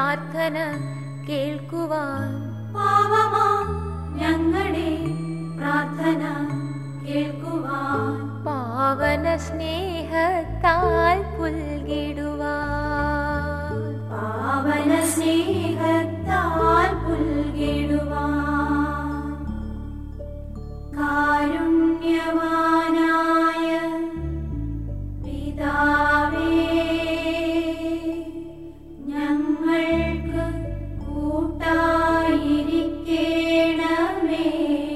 പ്രാർത്ഥന കേൾക്കുവാൻ പാവമാ ഞങ്ങളുടെ പ്രാർത്ഥന കേൾക്കുവാൻ പാവന സ്നേഹത്താൽ പുൽകിടുവാൻ പാവന സ്നേഹത്താൽ പുൽകിടുവാൻ കാരുണ്യവാനായ പിതാവേ ഞങ്ങൾക്ക് കൂട്ടായിരിക്കണമേ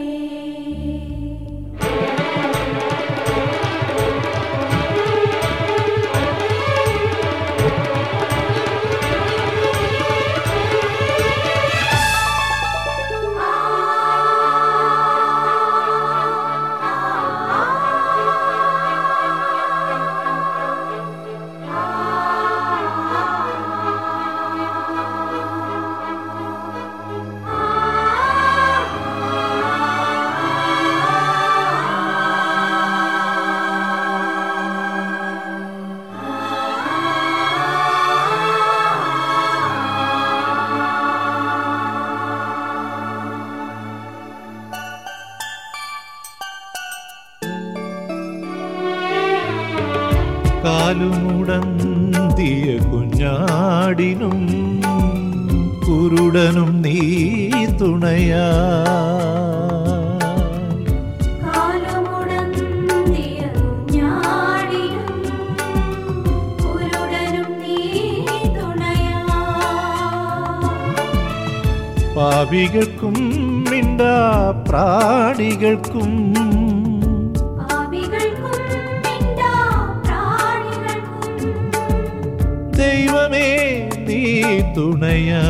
കാലുമുടന്തിയ കുഞ്ഞാടിനും കുരുടനും നീ തുണയാ കാലമുടന്തിയ കുഞ്ഞാടിനും കുരുടനും നീ തുണയാ പാപികൾക്കും മിണ്ടാ പ്രാണികൾക്കും പാപികൾക്കും മിണ്ടാ പ്രാണികൾക്കും ദൈവമേ നീ തുണയാ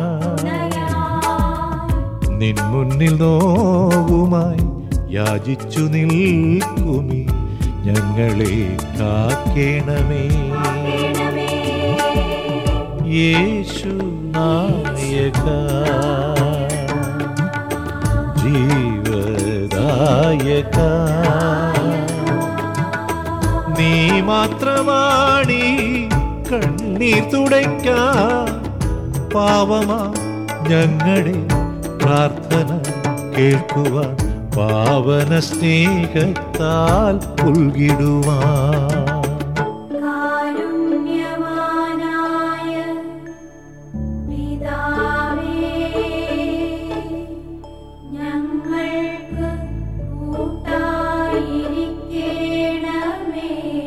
തുണയായി നിൻ മുന്നിൽ നോവുമായി യാചിച്ചു നിൽക്കുമി ഞങ്ങളെ കാക്കേണമേ വേണമേ യേശു നായക ജീവദായക നീ മാത്രമാണീ കണ്ണീർ തുടയ്ക്കാൻ പാവമാ ഞങ്ങളുടെ പ്രാർത്ഥന കേൾക്കുവാൻ പാവന സ്നേഹത്താൽ പുൽകിടുവാൻ കാരുണ്യവാനായ പിതാവേ ഞങ്ങൾക്ക് കൂട്ടായിരിക്കണമേ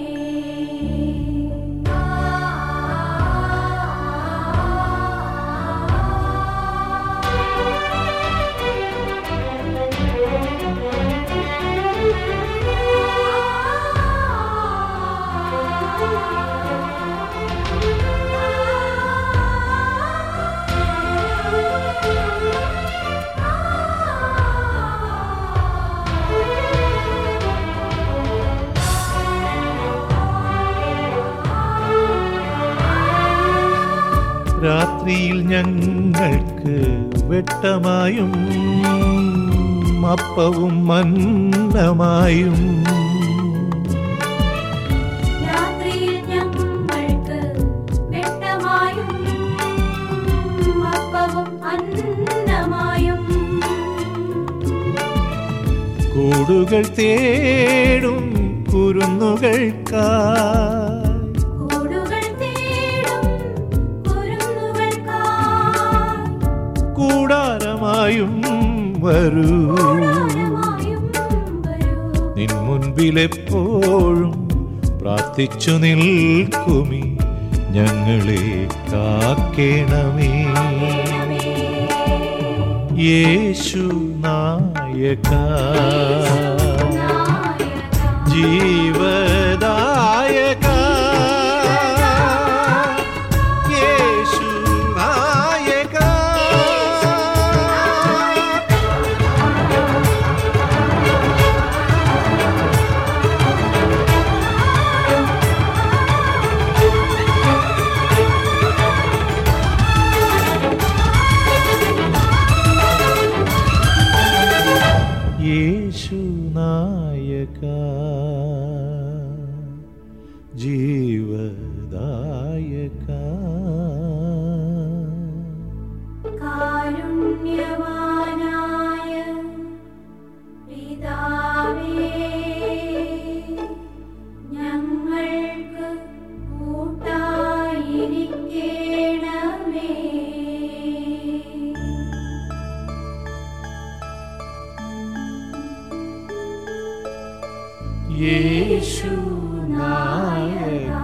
രാത്രിയിൽ ഞങ്ങൾക്ക് വെട്ടമായും അപ്പവും മന്നമായും രാത്രിയിൽ ഞങ്ങൾക്ക് വെട്ടമായും അപ്പവും അന്നമായും കൂടുകൾ തേടും കുരുന്നുകൾക്കായി കൂടുകൾ തേടും കുരുന്നുകൾക്കായി കൂടാരമായും വരൂ കൂടാരമായും വരൂ. നിൻ മുൻപിലെപ്പോഴും പ്രാർത്ഥിച്ചു നിൽക്കുമി ഞങ്ങളെ കാക്കേണമേ യേശു നായക ജീവദായക യേശു നായക യേശു നായക ജീവദായക യേശു നായക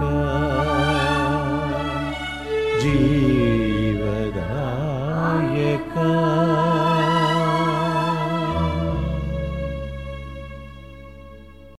ജീവദായക